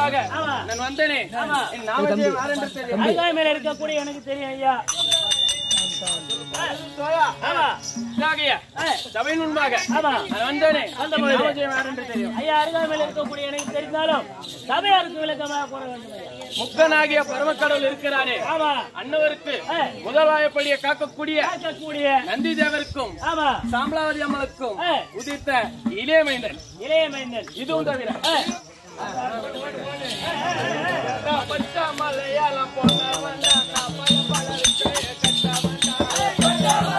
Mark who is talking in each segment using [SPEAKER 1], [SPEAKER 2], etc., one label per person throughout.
[SPEAKER 1] முன்பாக
[SPEAKER 2] ஆமா.
[SPEAKER 1] நான் வந்தேனே
[SPEAKER 2] ஆமா.
[SPEAKER 1] என் நாமஜெயம் யாரென்று தெரியும்
[SPEAKER 2] அருகாமையில இருக்கக்கூடிய எனக்கு தெரியும் ஐயா ஆமா
[SPEAKER 1] தியாகிய சபையின் முன்பாக
[SPEAKER 2] ஆமா.
[SPEAKER 1] நான் வந்தேனே
[SPEAKER 2] வந்த
[SPEAKER 1] என்
[SPEAKER 2] பொழுது.
[SPEAKER 1] நாமஜெயம் யாரென்று தெரியும்
[SPEAKER 2] ஐயா அருகாமையில இருக்கக்கூடிய எனக்கு தெரிந்தாலும் சபையாருக்கு விளக்கமாக கூற வேண்டும் ஐயா
[SPEAKER 1] முக்கனாகிய பரமக்கடவுள் இருக்கிறானே
[SPEAKER 2] ஆமா
[SPEAKER 1] அன்னவருக்கு
[SPEAKER 2] ஆ.
[SPEAKER 1] முதல்வாயப்படிய காக்கக்கூடிய
[SPEAKER 2] பார்க்கக்கூடிய
[SPEAKER 1] நந்தி தேவருக்கும்
[SPEAKER 2] ஆமா
[SPEAKER 1] சாம்பலாவதி அம்மனுக்கும்
[SPEAKER 2] ஆ.
[SPEAKER 1] உதித்த இளைய மைந்தன்
[SPEAKER 2] இளைய மைந்தன்
[SPEAKER 1] இதுவும் தவிர
[SPEAKER 2] ஆ.
[SPEAKER 1] பச்சை மலையாள பொன்னவன் நான் பல்பலருக்கு கட்டவன்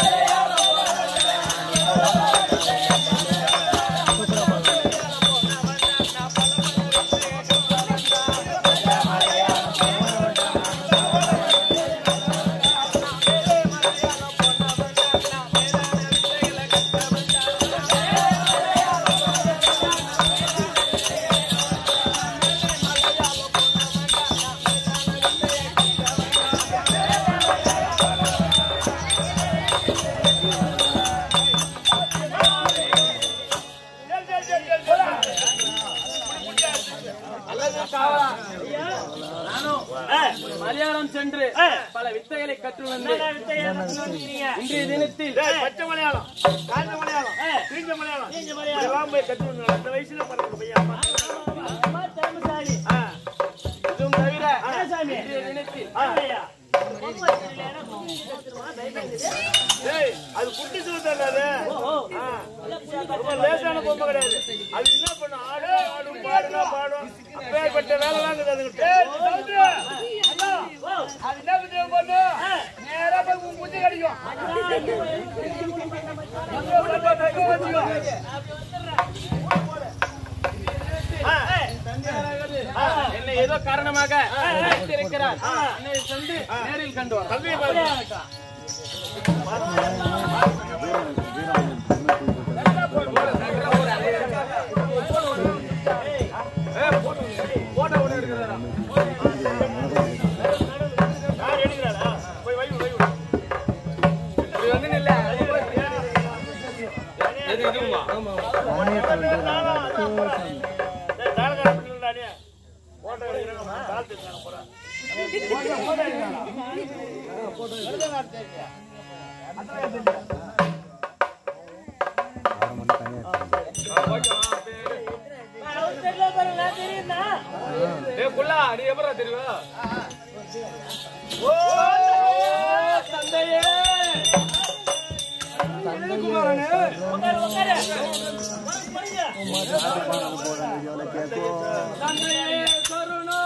[SPEAKER 1] அல்லது காவலா நானும்
[SPEAKER 2] ஆ.
[SPEAKER 1] மலையாளம் சென்று
[SPEAKER 2] ஆ.
[SPEAKER 1] பல வித்தைகளை கற்று வந்து
[SPEAKER 2] என்னடா வித்தையை கத்துட்டு வந்திருக்கீங்க?
[SPEAKER 1] இன்றைய தினத்தில்
[SPEAKER 3] பச்சை மலையாளம் காஞ்ச மலையாளம்
[SPEAKER 2] ஆ.
[SPEAKER 3] தீஞ்ச மலையாளம்
[SPEAKER 2] நீங்க மரியாதை.
[SPEAKER 3] இதெல்லாம் போய் கற்றுக்கணும் அந்த வயசுல பிறந்த பையன் அம்மா.
[SPEAKER 2] அம்மா திறமைசாலி.
[SPEAKER 3] ஆ.
[SPEAKER 1] இதுவும் தவிர
[SPEAKER 2] என்ன சாமி?
[SPEAKER 1] இன்றைய தினத்தில்
[SPEAKER 2] ஐயா. பொம்மை வச்சிருக்கீங்களா? பொம்மை வச்சிருக்கீங்களா? பயப்படாதீங்க.
[SPEAKER 3] டேய், அது குட்டி சுத்தம் அது
[SPEAKER 2] ஓஹோ.
[SPEAKER 3] ஆ.
[SPEAKER 2] நல்லா புரியா
[SPEAKER 3] ரொம்ப லேசான பொம்மை கிடையாது அது என்ன பண்ணும் ஆடு ஆடும் பாடுனா பாடும் அப்பேற்பட்ட வேலைலாம் இருக்குது அதுகிட்ட. டேய், சவுத்ரு, அண்ணா,
[SPEAKER 2] ஓ.
[SPEAKER 3] அது என்ன வித்தியாசம் பண்ணும்
[SPEAKER 2] ஆ.
[SPEAKER 3] நேரா போய் உன் புத்தி கிடைக்கும் அங்க போய் பார்த்தா இங்க வச்சுக்கோ. ஆ.
[SPEAKER 1] என்னை ஏதோ காரணமாக இருக்கிறார் என்னை சென்று நேரில் கண்டு வர
[SPEAKER 3] தம்பியை பாரு. யார் எடுக்கிறாளா? போய் வை, வை, வை.
[SPEAKER 1] இது வந்து நில்ல
[SPEAKER 3] டேய், தாழ்கார பிள்ளைடா நீ. போட்டோ எடுக்கிறாங்க, தாழ்த்து இருக்காங்க போடா.
[SPEAKER 2] அவர் தெரியல பாரு, நான் தெரியும்னா?
[SPEAKER 1] ஏய் புள்ளா நீ எப்பறா தெரியுமா ஓ தந்தையே
[SPEAKER 2] உட்காரு, உட்காரு. படிங்க.
[SPEAKER 1] தந்தையே கருணா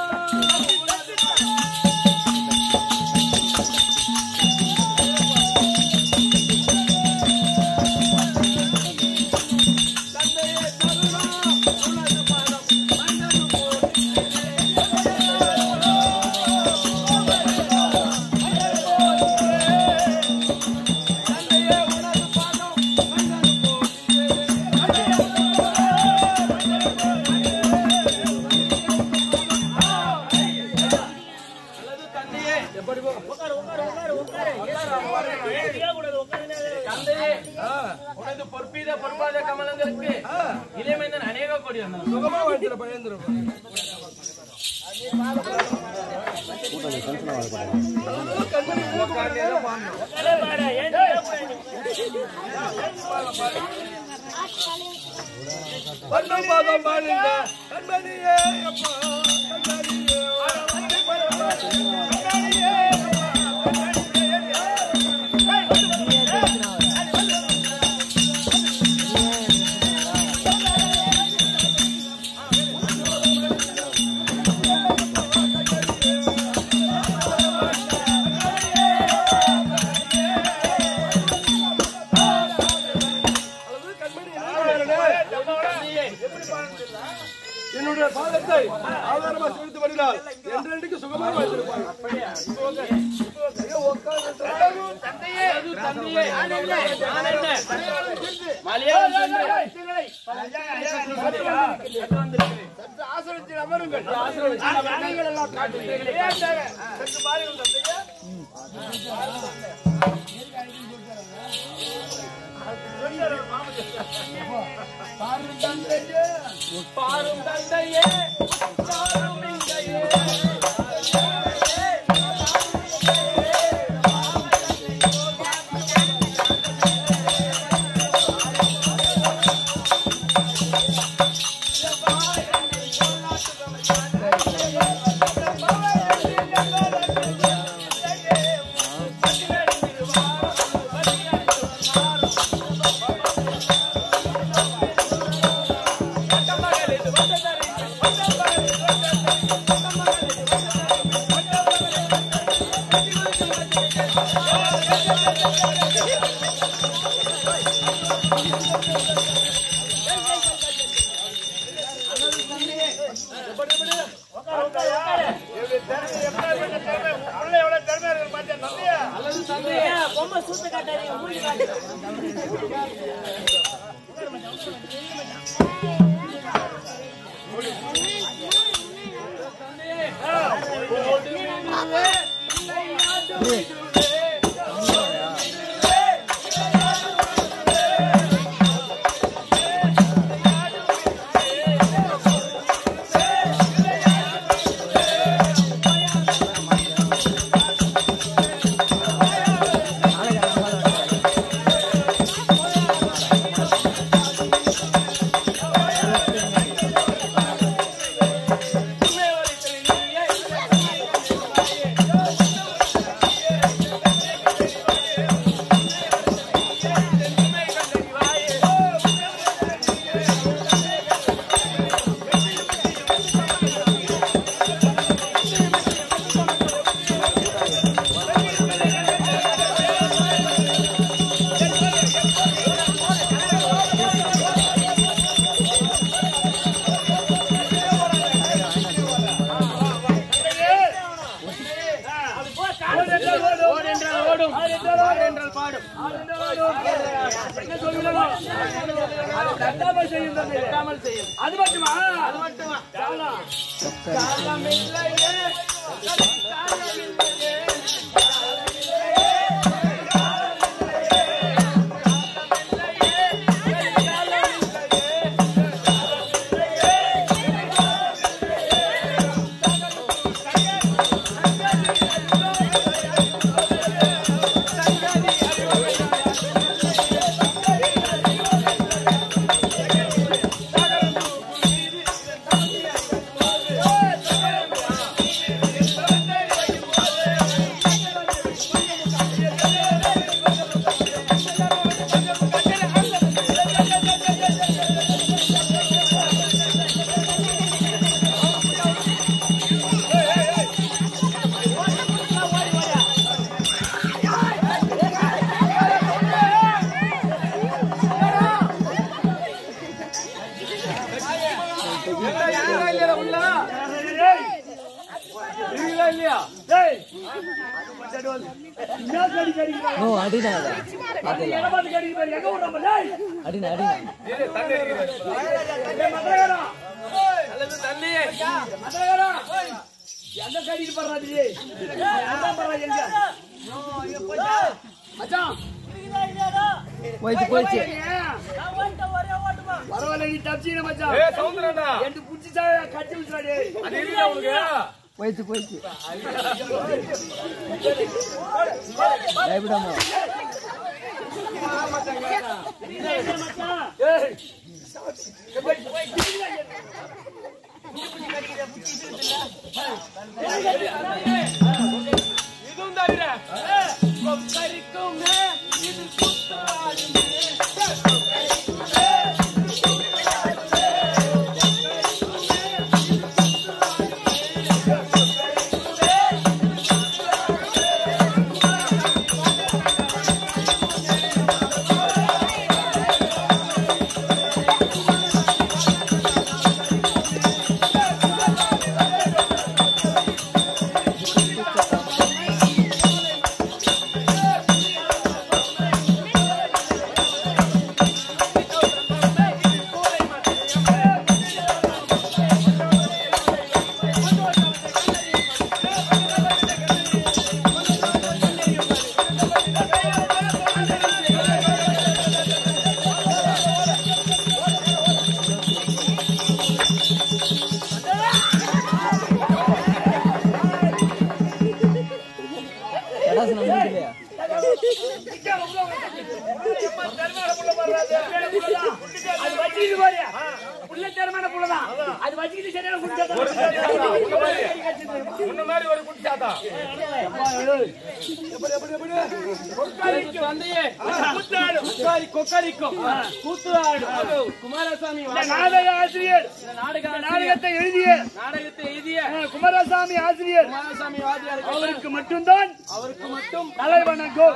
[SPEAKER 1] அல்லது தந்தையே எப்படி போ
[SPEAKER 2] உட்காரு, உட்காரு, உட்காரு, உட்காரு. இருக்கக்கூடாது, உட்காருங்க.
[SPEAKER 1] தந்தையே உனது பொற்பீத பொற்பாத கமலங்களுக்கு இளைமைந்தன் அநேக கோடி வந்தான்
[SPEAKER 2] உட்காரு, பாரு. ஏன் இருக்கக்கூடாது?
[SPEAKER 4] என்னுடைய பாதத்தை ஆதாரமா செலுத்தி வருகிறார் என்றென்றைக்கு சுகமாக வைத்திருப்பார்
[SPEAKER 1] தந்தையே தந்தையே நான் என்ன மலையாளம் சென்று
[SPEAKER 3] ஆசிரியத்தில் அமருங்கள்
[SPEAKER 1] ஆசீர்வதித்து
[SPEAKER 3] எல்லாம் காட்டுகிறேன் சற்று பாருங்கள் தந்தையே.
[SPEAKER 1] பாரும் தந்தையே பாரும் இங்கையே
[SPEAKER 2] ஏன் பொம்மை சூத்த காட்டாதீங்க மூஞ்சி காட்டுங்க
[SPEAKER 1] ஓடு என்றால் ஓடும் பாடு என்றால் பாடும்
[SPEAKER 3] தட்டாமல் செய்யும் தம்பி.
[SPEAKER 1] தட்டாமல் செய்யும்
[SPEAKER 3] அது மட்டுமா
[SPEAKER 1] அது மட்டுமா
[SPEAKER 3] காலம்.
[SPEAKER 1] காலமில்லையே யாரா இல்லையா உள்ள இருக்கீங்களா இல்லையா
[SPEAKER 3] டேய். என்ன கடி கடிக்கிறான்?
[SPEAKER 5] ஓ அடிதான்
[SPEAKER 3] என்ன பார்த்து கடிக்கிறான்? எங்க விடுறான் பாரு, டேய்.
[SPEAKER 5] அடினா அடினா
[SPEAKER 3] டேய், மதுரகாரா.
[SPEAKER 1] அல்லது தண்ணியே
[SPEAKER 3] மதுரகாரா. எங்க கடிக்கு போடுறா நீ? எங்க போடுறா, எங்க? மச்சான்,
[SPEAKER 5] போயிடுச்சு போயிடுச்சு
[SPEAKER 3] பரவாயில்ல, நீ தப்பிச்சீங்க மச்சான்.
[SPEAKER 1] ஏ சவுந்தரண்ணா
[SPEAKER 3] எனக்கு புடிச்சா கட்டி விட்டுறா டேய்.
[SPEAKER 1] அது இருக்கா உனக்கு
[SPEAKER 5] போயிடுச்சு போயிடுச்சு பயப்படாம
[SPEAKER 3] ஏய்,
[SPEAKER 1] இதுவும் தவிர கொக்கரிக்குமே இது சுத்தாடுமே
[SPEAKER 3] ஏய்
[SPEAKER 2] இது பாரு புள்ள தரமான புள்ளதான் அது வச்சுக்கிட்டு சரியான குடிச்சா
[SPEAKER 3] உன்ன மாதிரி ஒரு குடிச்சாதா
[SPEAKER 1] தந்தையே
[SPEAKER 3] கூத்தாடு
[SPEAKER 1] கொக்காரி கொக்காரிக்கும் கூத்துவாடு குமாரசாமி
[SPEAKER 3] இந்த நாடக ஆசிரியர்
[SPEAKER 1] இந்த நாடக
[SPEAKER 3] இந்த
[SPEAKER 1] ஆசிரியர்,
[SPEAKER 3] நாடகத்தை எழுதிய
[SPEAKER 1] நாடகத்தை எழுதிய
[SPEAKER 3] அஹ், குமாரசாமி ஆசிரியர்
[SPEAKER 1] குமாரசாமி வாத்தியார்
[SPEAKER 3] அவருக்கு மட்டும்தான்
[SPEAKER 1] அவருக்கு மட்டும்
[SPEAKER 3] தலை வணக்கம்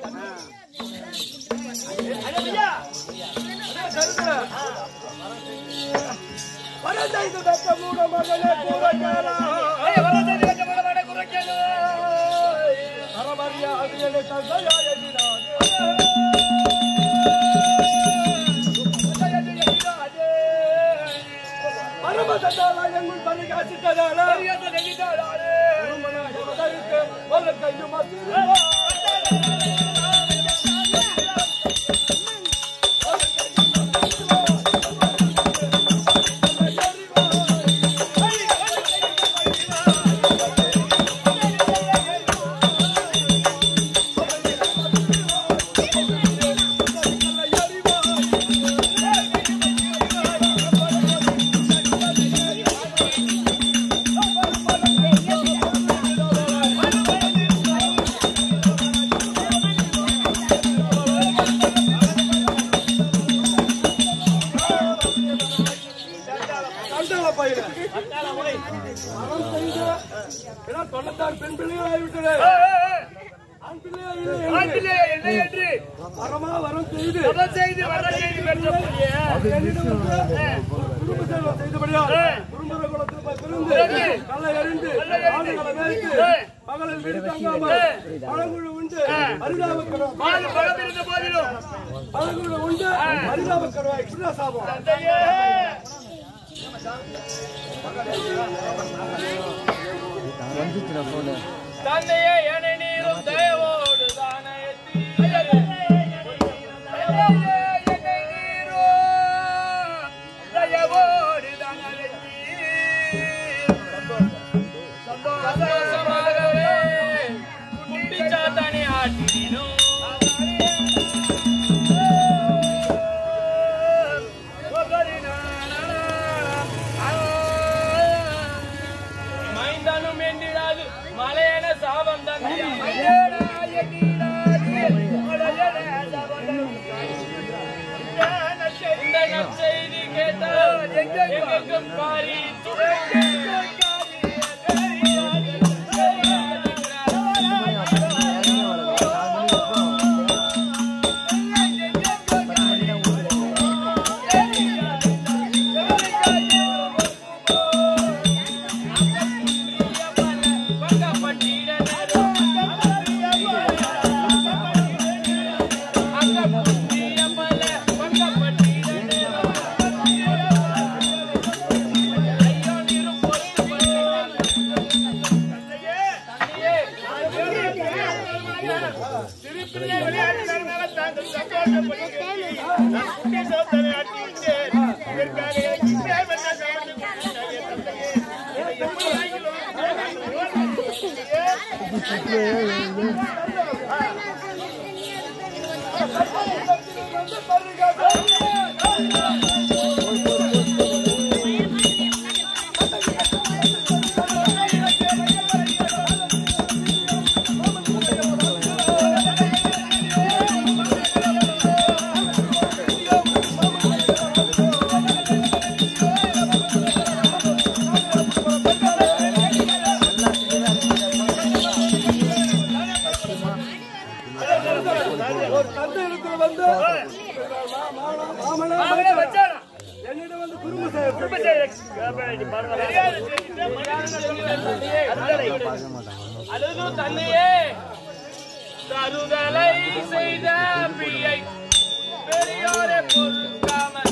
[SPEAKER 4] வரதைந்து தத்த மூட மகளே கூறக்கேளா. அறமறியா அடியலை தந்தையா எண்ணினானே. பரமதண்டாளா எங்குள் பரிகாசித்ததாளா. திருமண உதவிக்கு வல்லக்கையும் அசிறுவா. தண்டாளா பையனே. மரம் செய்த ஏன்னா தொண்ணூத்தாறு பெண் பிள்ளைகள் ஆகிவிட்டது ஆண் பிள்ளையா இல்லை என்று. வரமா வரம் செய்து என்னிடம் வந்து குடும்ப சேவை செய்தபடியால் குடும்ப குலத்தில் பிறந்து கல்லை அறிந்து ஆடுகளை மேய்த்து பகலில் வீடு தங்காமல் பழங்குழு உண்டு அரிதாப கருவாய் பழங்குழு உண்டு அரிதாப கருவாய் சின்ன சாபம்
[SPEAKER 1] தந்தையே என நீரும் தயவோடு தானயத்தி சந்தோஷமாகவே குட்டி சாத்தானி ஆட்டினோம் மைந்தானும் என்றிடாது மலையென சாபம் தந்தையா இந்த நற்செய்தி கேட்டால் எங்கெங்கும் காரி
[SPEAKER 4] ஒரு தந்தை இடத்துல வந்து மாமனா என்னிடம் வந்து குடும்ப சேவை
[SPEAKER 1] அழுது தந்தையே தருதலை செய்த பிள்ளை பெரியோரை பொறுக்காமல்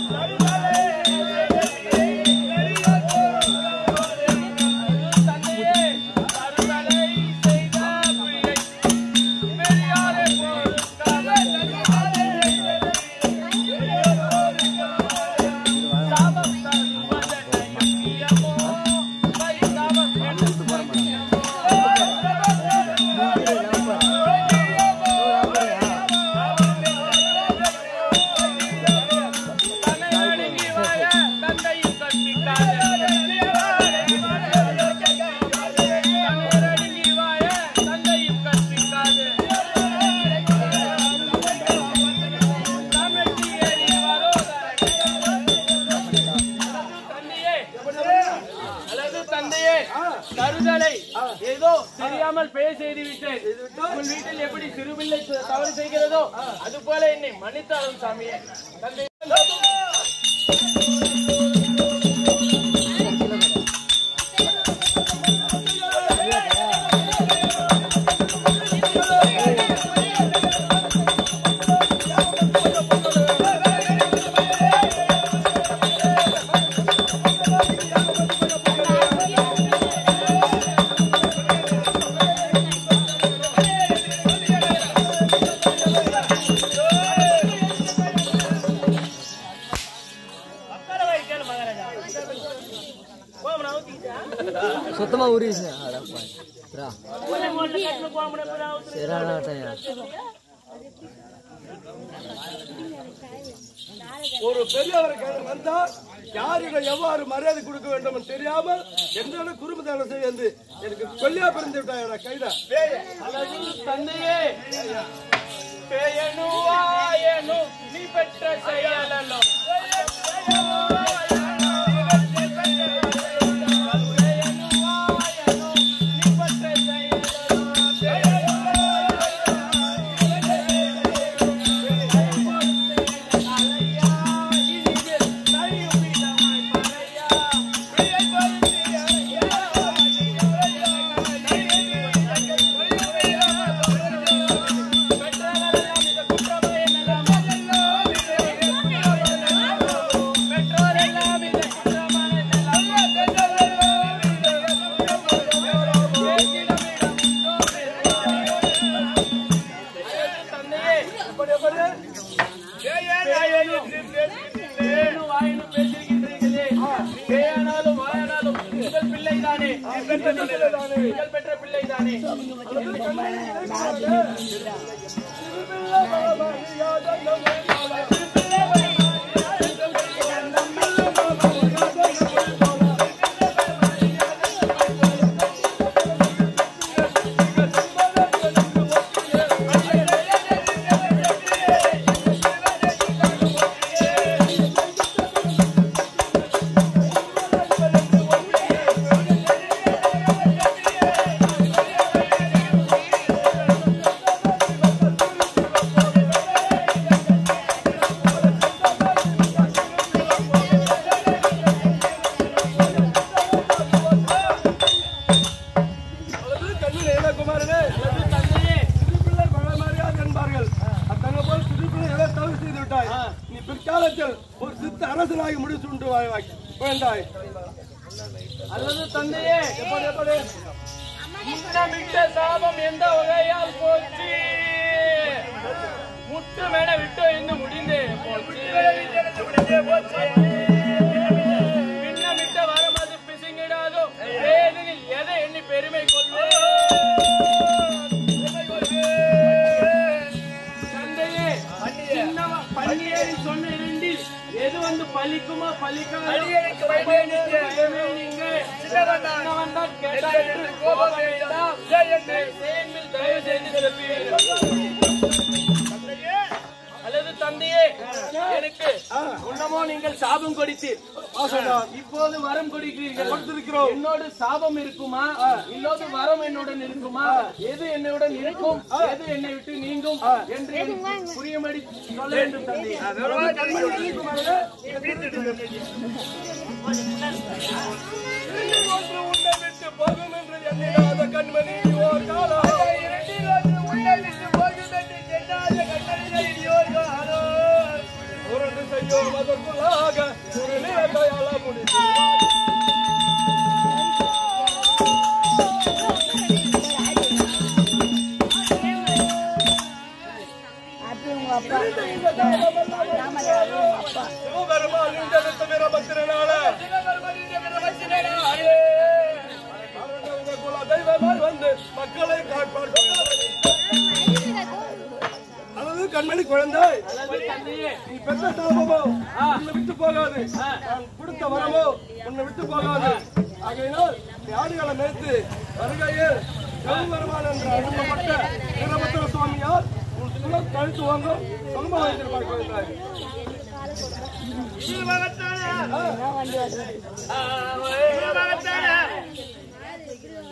[SPEAKER 1] தந்தையே தருதலை செய்த பிள்ளை பெரியோரை பொறுக்காமல் சாபம் தருவதனையும் பிரியமோ வைசாபம் என்று ஏதோ தெரியாமல் பேர் செய்து விட்டேன் உங்கள் வீட்டில் எப்படி சிறுபிள்ளை தவறு செய்கிறதோ அது போல என்னை மன்னித்தாலும் சாமியே தந்தை
[SPEAKER 2] மக்களவை கேளு மகாராஜா கோமனை ஊத்திக்கிட்டா
[SPEAKER 5] சுத்தமா உரிச்சு அடப்பா ரா
[SPEAKER 2] ஒண்ணு மூணு கட்டின கோமனை பூரா ஊத்துறது.
[SPEAKER 5] சரியான ஆட்டையா
[SPEAKER 4] ஒரு பெரியவருக்கு வந்தா யாரிடம் எவ்வாறு மரியாதை கொடுக்க வேண்டும் என்று தெரியாமல் என்ன குடும்பத்தான செய்ய வந்து எனக்கு கொல்லியா பிறந்து விட்டாங்க கைதா
[SPEAKER 1] அழகு தந்தையே பேயனு வாயனு நீ பெற்ற செயலோ தந்தையே எப்படி எப்படி பேயனும் வாயனும் பேசுகின்றீர்களே பேயானாலும் வாயானாலும் உங்கள் பிள்ளைதானே பெற்ற பிள்ளைதானே உங்கள் பெற்ற பிள்ளைதானே
[SPEAKER 4] அல்லது கண்ணில் இளகுமாரனே அல்லது தந்தையே சிறுபிள்ளை பழமறியாது என்பார்கள் அத்தனை போல் சிறுபிள்ளை எதை தவறு செய்து விட்டாய் நீ பிற்காலத்தில் ஒரு சித்த அரசனாகி முடிச்சுண்டு வேண்டாய்
[SPEAKER 1] அல்லது தந்தையே எப்படி எப்படி முன்னமிட்ட சாபம் எந்த வகையால் போச்சு முட்டு மேல விட்டு இருந்து முடிந்தே போச்சு பின்னமிட்ட வரம் அது பிசுங்கிடாதோ வேதனில் எதை எண்ணி பெருமை கொள்வே தந்தையே சின்னவ பள்ளியேறி சொன்ன இரண்டில் எது வந்து பலிக்குமா பலிக்காதோ பயமே நீங்க சின்னவன் தான் கேட்டா என்று கோபம் வேண்டாம் சேன்மில் தயவு செய்து செலுத்துவீர்கள் அல்லது தந்தையே எனக்கு உன்னமோ நீங்கள் சாபம் கொடுத்தீர் இப்போது வரம் கொடுக்கிறீர்கள்
[SPEAKER 4] கொடுத்திருக்கிறோம்.
[SPEAKER 1] என்னோடு சாபம் இருக்குமா இல்லோது வரம் என்னுடன் இருக்குமா எது என்னுடன் இருக்கும் எது என்னை விட்டு நீங்கும் என்று எனக்கு புரியும்படி சொல்ல வேண்டும் தந்தையே
[SPEAKER 4] ஒன்று உன்னை விட்டு போகும் என்று எண்ணிடாத கண்மணி ஓர் காலம் உருண்டு செய்யும் அதற்குள்ளாக ஒரு நிலத்தையால முடித்து சிவபெருமான் இந்தெடுத்த வீரபத்திரனால குல தெய்வமாய் வந்து மக்களை காப்பாற்ற அதாவது கண்மணி குழந்தை
[SPEAKER 1] அல்லது தந்தையே
[SPEAKER 4] நீ பெற்ற சாபமோ உன்னை விட்டு போகாது நான் கொடுத்த வரமோ உன்னை விட்டு போகாது ஆகையினால் நீ ஆடுகளை மேய்த்து வருகையில் சிவபெருமான் என்ற அனுப்பப்பட்ட வீரபத்திர சுவாமியார் உன் குலம் கழுத்து வாங்கும் சொந்தமாக வைத்திருப்பார் குழந்தை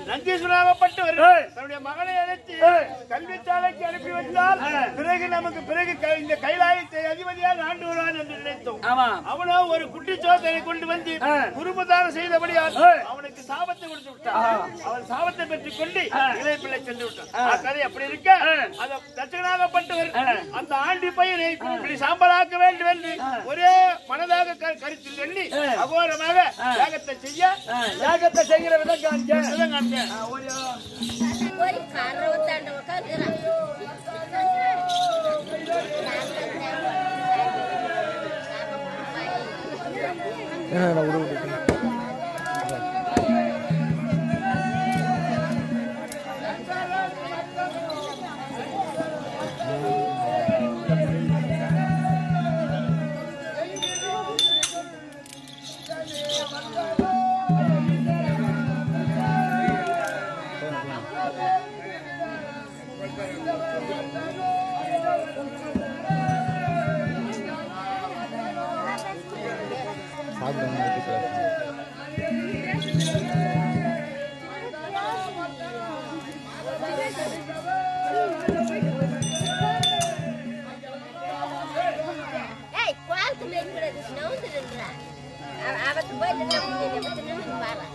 [SPEAKER 3] நந்தீஸ்வராகப்பட்டவர் தன்னுடைய மகனை அழைத்து கல்விச்சாலைக்கு அனுப்பி வைத்தால் பிறகு நமக்கு பிறகு க- இந்த கைலாயத்தை அதிபதியாக ஆண்டு வருவான் என்று நினைத்தோம்
[SPEAKER 2] ஆமா
[SPEAKER 3] அவனோ ஒரு குட்டி சோதனை கொண்டு வந்து குருமதானம் செய்தபடியால் அவனுக்கு சாபத்தை கொடுத்து விட்டான் அவன் சாபத்தை பெற்றுக் கொண்டு இளைய பிள்ளை சென்று விட்டான் அக்கதை அப்படி இருக்க அந்த தட்சகனாகப்பட்டவர் அந்த ஆண்டி பையனை இப்படி சாம்பலாக்க வேண்டும் என்று ஒரே மனதாக க- கருத்தில் எண்ணி அகோரமாக யாகத்தை செய்ய
[SPEAKER 2] யாகத்தை செய்கிற விதம் காண்க
[SPEAKER 3] விதம் காண்க.
[SPEAKER 6] ஒரு காரை ஒத்தாண்ட உட்காந்துக்கிறான்
[SPEAKER 5] என்னடா விடு விட்டு
[SPEAKER 6] ஏய் குவாலத்துல இருக்கிறது நவுந்துடுறா அவத்து போய் நின்று நின்று நின்று பாரு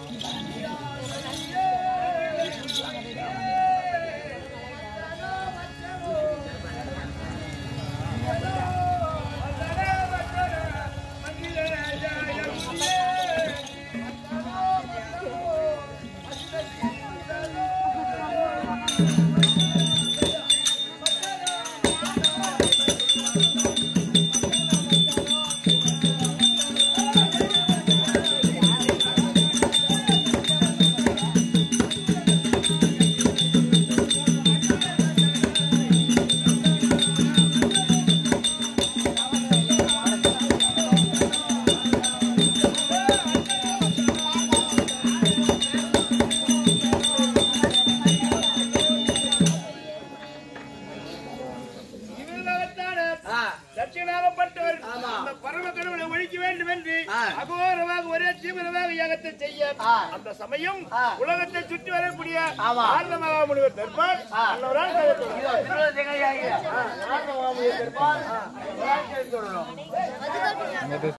[SPEAKER 3] இவர்களாகத்தான தட்சிணாகப்பட்டவர் அந்த பரம கடவுளை ஒழிக்க வேண்டும் என்று அகோரமாக ஒரே தீவிரமாக யாகத்தை செய்ய அந்த சமயம் உலகத்தை சுற்றி வரக்கூடிய ஆர்ந்தமாக முனிவர் தர்பார் நல்லவரால் கருத்து.
[SPEAKER 6] அது